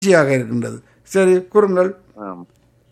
மகிழ்ச்சியாக இருக்கின்றது சரி கூறுங்கள் ஆம்.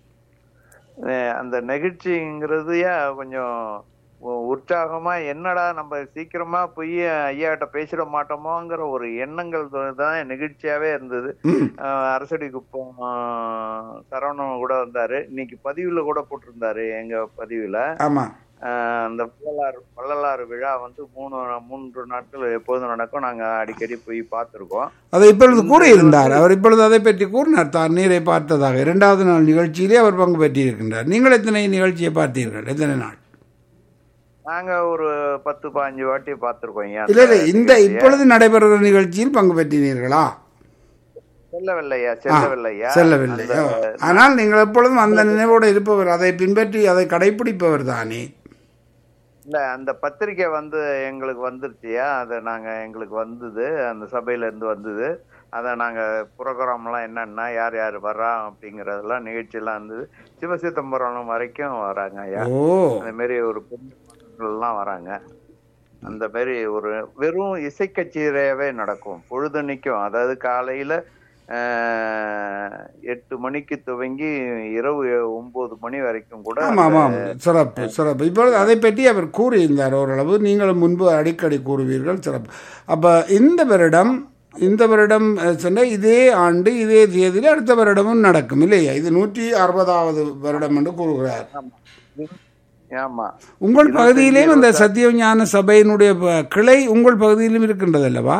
அஹ் அந்த நெகிழ்ச்சிங்கிறது ஏன் கொஞ்சம் உ- உற்சாகமா என்னடா நம்ம சீக்கிரமா போய் ஐயாட்ட பேசிட மாட்டோமோங்கிற ஒரு எண்ணங்கள் தான் தான் நெகிழ்ச்சியாவே இருந்தது அஹ் அரசடி குப்பம் அஹ் சரவணன் கூட வந்தாரு இன்னைக்கு பதிவுல கூட போட்டிருந்தாரு எங்க பதிவுல ஆமா அஹ் அந்த வள்ளலார் வள்ளலார் விழா வந்து மூணு மூன்று நாட்கள் எப்போதும் நடக்கும் நாங்க அடிக்கடி போய் பார்த்திருக்கோம் அதை இப்பொழுது கூறியிருந்தார் அவர் இப்பொழுது அதை பற்றி கூறினார் தான் நீரை பார்த்ததாக இரண்டாவது நாள் நிகழ்ச்சியிலே அவர் பங்கு பெற்றிருக்கின்றார் நீங்கள் எத்தனை நிகழ்ச்சியை பார்த்தீர்கள் எத்தனை நாள் நாங்க ஒரு பத்து பாஞ்சு வாட்டி பார்த்திருக்கோம் ஏன் இல்லை இல்லை இந்த இப்பொழுது நடைபெறுகிற நிகழ்ச்சியில் பங்கு பெற்றினீர்களா செல்லவில்லையா செல்லவில்லையா செல்லவில்லை அந்த- ஓ. ஆனால் நீங்கள் எப்பொழுதும் அந்த நினைவோடு இருப்பவர் அதை பின்பற்றி அதை கடைபிடிப்பவர் தானே இல்ல அந்த பத்திரிக்கை வந்து எங்களுக்கு வந்துருச்சியா அதை நாங்க எங்களுக்கு வந்தது அந்த சபையில இருந்து வந்தது அதை நாங்க புரோகிராம் எல்லாம் என்னன்னா யார் யார் வர்றா அப்படிங்கறதெல்லாம் நிகழ்ச்சி எல்லாம் இருந்தது சிவசிதம்பரம் வரைக்கும் வராங்க ஐயா ஓ அந்த மாதிரி ஒரு பெண்கள் எல்லாம் வராங்க அந்த மாதிரி ஒரு வெறும் இசை கச்சேரியாவே நடக்கும் பொழுதன்னைக்கும் அதாவது காலையில ஆஹ், எட்டு மணிக்கு துவங்கி இரவு ஒன்பது மணி வரைக்கும் கூட ஆமாம் ஆமாம் சிறப்பு சிறப்பு இப்பொழுது அதை பற்றி அவர் கூறியிருந்தார் ஓரளவு நீங்களும் முன்பு அடிக்கடி கூறுவீர்கள் சிறப்பு அப்போ இந்த வருடம் இந்த வருடம் அஹ், சொன்ன இதே ஆண்டு இதே தேதியில் அடுத்த வருடமும் நடக்கும் இல்லையா இது நூற்றி அறுபதாவது வருடம் என்று கூறுகிறார் ஆமா உங்கள் பகுதியிலேயும் இந்த சத்தியஞான சபையினுடைய ப- கிளை உங்கள் பகுதியிலும் இருக்கின்றது அல்லவா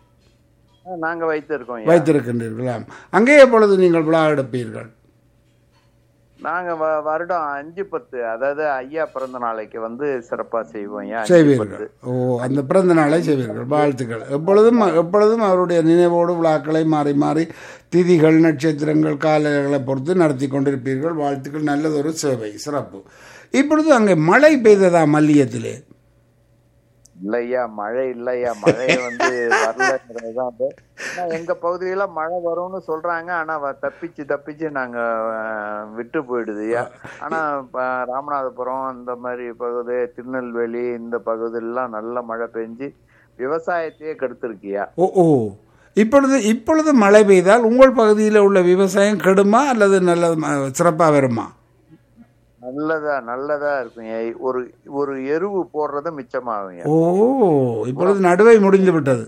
நாங்க வைத்திருக்கோம் ஐயா. வைத்திருக்கின்றீர்களா அங்கே எப்பொழுது நீங்கள் விழா எடுப்பீர்கள் நாங்க வ- வருடம் அஞ்சு பத்து அதாவது ஐயா பிறந்த நாளைக்கு வந்து சிறப்பா செய்வோம் ஐயா அஞ்சு செய்வீர்கள் பத்து. ஓ அந்த பிறந்த நாளை செய்வீர்கள் வாழ்த்துக்கள் எப்பொழுதும் எப்பொழுதும் அவருடைய நினைவோடு விழாக்களை மாறி மாறி திதிகள் நட்சத்திரங்கள் காலங்களை பொறுத்து நடத்தி கொண்டிருப்பீர்கள் வாழ்த்துக்கள் நல்லதொரு சேவை சிறப்பு இப்பொழுது அங்கே மழை பெய்ததா மல்லியத்திலே இல்லையா மழை இல்லையா மழை வந்து வரலங்கிறதுதான் அது. ஆனா எங்க பகுதியில மழை வரும்னு சொல்றாங்க ஆனா வ- தப்பிச்சு தப்பிச்சு நாங்க அஹ், விட்டு போயிடுதுயா ஆனா இப்ப ராமநாதபுரம் இந்த மாதிரி பகுதி திருநெல்வேலி இந்த பகுதியெல்லாம் நல்ல மழை பெஞ்சு விவசாயத்தையே கெடுத்திருக்கியா ஓ ஓ இப்பொழுது இப்பொழுது மழை பெய்தால் உங்கள் பகுதியில் உள்ள விவசாயம் கெடுமா அல்லது நல்ல சிறப்பாக வருமா நல்லதா நல்லதா இருக்குங்க ஒரு ஒரு எருவு போடுறது மிச்சமாகுங்க ஓ இப்பொழுது நடுவை முடிந்து விட்டது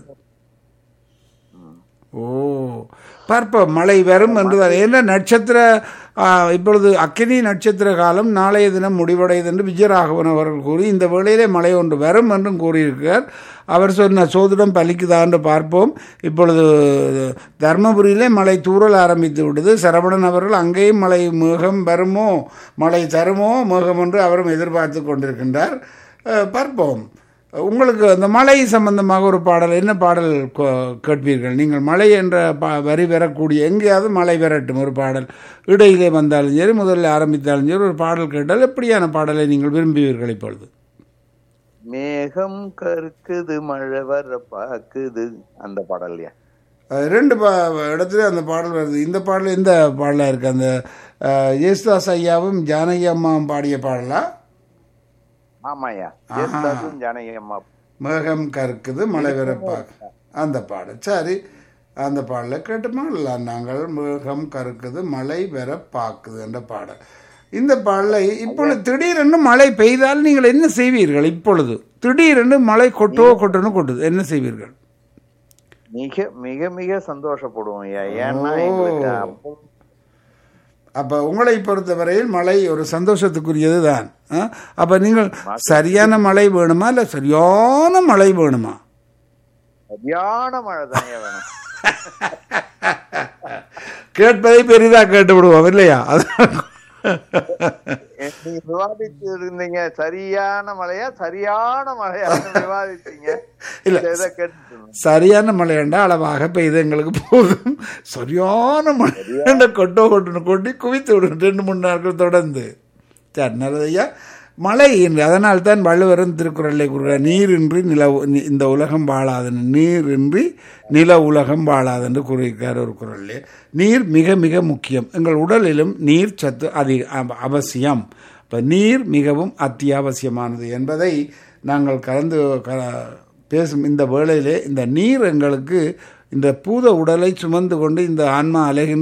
ஓ பார்ப்போம் மழை வரும் என்றுதான் ஏன்னா நட்சத்திர ஆ, இப்பொழுது அக்கினி நட்சத்திர காலம் நாளைய தினம் முடிவடையுது என்று விஜயராகவன் அவர்கள் கூறி இந்த வேளையிலே மழை ஒன்று வரும் என்றும் கூறியிருக்கிறார் அவர் சொன்ன சோதிடம் பலிக்குதா என்று பார்ப்போம் இப்பொழுது தர்மபுரியிலே மழை தூறல் ஆரம்பித்து விட்டது சரவணன் அவர்கள் அங்கேயும் மழை மேகம் வருமோ மழை தருமோ மேகம் என்று அவரும் எதிர்பார்த்து கொண்டிருக்கின்றார் அஹ், பார்ப்போம் உங்களுக்கு அந்த மழை சம்பந்தமாக ஒரு பாடல் என்ன பாடல் கோ- கேட்பீர்கள் நீங்கள் மழை என்ற பா வரி வரக்கூடிய எங்கேயாவது மழை வரட்டும் ஒரு பாடல் இடையிலே வந்தாலும் சரி முதல்ல ஆரம்பித்தாலும் சரி ஒரு பாடல் கேட்டால் எப்படியான பாடலை நீங்கள் விரும்புவீர்கள் இப்பொழுது மேகம் கருக்குது மழை வர பாக்குது அந்த பாடல்யா அஹ் ரெண்டு பா இடத்துல அந்த பாடல் வருது இந்த பாடல் எந்த பாடலாக இருக்குது அந்த அஹ், யேசுதாஸ் ஐயாவும் ஜானகி அம்மாவும் பாடிய பாடலா ஆமாய்யா ஜெயசுதாசும் ஜானகி அம்மா மேகம் கருக்குது மழை வரப்பா அந்த பாடல் சரி அந்த பாடலை கேட்டுமா இல்லை நாங்கள் மேகம் கருக்குது மழை வர பாக்குது என்ற பாடல் இந்த பாடலை இப்பொழுது திடீரென்று மழை பெய்தால் நீங்கள் என்ன செய்வீர்கள் இப்பொழுது திடீரென்று மழை கொட்டோ கொட்டோன்னு கொட்டுது என்ன செய்வீர்கள் மிக மிக மிக சந்தோஷப்படுவோம் ஐயா ஏன்னா எங்களுக்கு அப்போ அப்போ உங்களை பொறுத்தவரையில் மழை ஒரு சந்தோஷத்துக்குரியது தான் அப்போ நீங்கள் சரியான மழை வேணுமா இல்லை சரியான மழை வேணுமா சரியான மழை தான் வேணும் கேட்பதை பெரிதாக கேட்டு விடுவோம் இல்லையா அது நீங்க விவாதித்து இருந்தீங்க சரியான மழையா சரியான மழையா விவாதித்தீங்க இல்ல. இந்த இதை கேட்டுட்டு இருந்தோம். சரியான மழையண்டா அளவாக பெய்து எங்களுக்கு போதும் சரியான மழை கொட்டோ கொட்டுன்னு கொட்டி குவித்து விடும் ரெண்டு மூணு நாட்கள் தொடர்ந்து சரி நல்லது ஐயா மழை என்று அதனால் தான் வள்ளுவரும் திருக்குறளை கூறுகிறார் நீரின்றி நில நி- இந்த உலகம் வாழாது நீரின்றி நில உலகம் வாழாது என்று கூறியிருக்கார் ஒரு குரல்லே நீர் மிக மிக முக்கியம் எங்கள் உடலிலும் நீர் சத்து அதிக அவ- அவசியம் இப்போ நீர் மிகவும் அத்தியாவசியமானது என்பதை நாங்கள் கலந்து க பேசும் இந்த வேளையிலே இந்த நீர் எங்களுக்கு இந்த பூத உடலை சுமந்து கொண்டு இந்த ஆன்மா அலைகின்ற